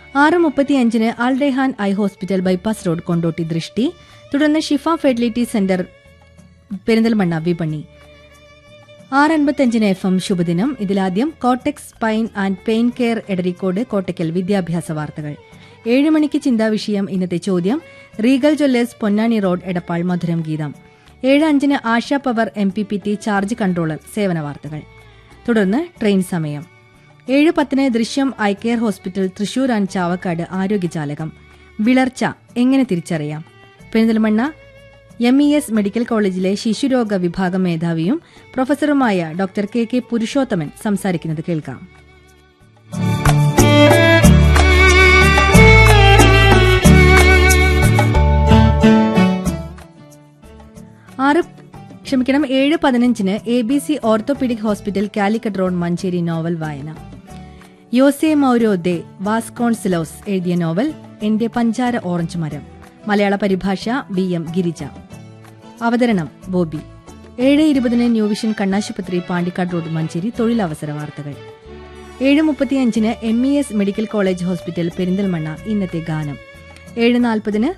ആറ് മുപ്പത്തിയഞ്ചിന് Aldehan eye hospital bypass road Kondotty ദൃഷ്ടി തുടർന്ന് ഷിഫ ഫെർട്ടിലിറ്റി സെന്റർ പെരിന്തൽമണ്ണ വിപണി ആറ് അൻപത്തിയഞ്ചിന് എഫ് എം ശുഭദിനം ഇതിലാദ്യം Kottax spine and pain care Edarikode Kottakkal വിദ്യാഭ്യാസ വാർത്തകൾ ഏഴ് മണിക്ക് ചിന്താവിഷയം ഇന്നത്തെ ചോദ്യം Regal jewellers Ponnani road Edappal മധുരം ഗീതം ഏഴ് അഞ്ചിന് Asha power M P P T charge controller സേവന വാർത്തകൾ തുടർന്ന് ട്രെയിൻ സമയം ഏഴ് പത്തിന് ദൃശ്യം eye care hospital Thrissur and Chavakkad ആരോഗ്യജാലകം വിളർച്ച എങ്ങനെ തിരിച്ചറിയാം Perinthalmanna M E S medical കോളേജിലെ ശിശുരോഗ വിഭാഗം മേധാവിയും പ്രൊഫസറുമായ ഡോക്ടർ കെ കെ പുരുഷോത്തമൻ സംസാരിക്കുന്നത് കേൾക്കാം ആറ് ക്ഷമിക്കണം ഏഴ് പതിനഞ്ചിന് A B C orthopaedic hospital Calicut road Manjeri novel വായന യോസെ മൗരോ ദെ വാസ്കോൺസിലോസ് എഴുതിയ നോവൽ എന്റെ പഞ്ചാര ഓറഞ്ച് മരം മലയാള പരിഭാഷ ബി എം ഗിരിജ അവതരണം ബോബി ഏഴ് ഇരുപതിന് ന്യൂ വിഷൻ കണ്ണാശുപത്രി പാണ്ടിക്കാട് റോഡ് മഞ്ചേരി തൊഴിലവസര വാർത്തകൾ ഏഴ് മുപ്പത്തിയഞ്ചിന് M E S medical college hospital Perinthalmanna ഇന്നത്തെ ഗാനം ഏഴ് നാൽപ്പതിന്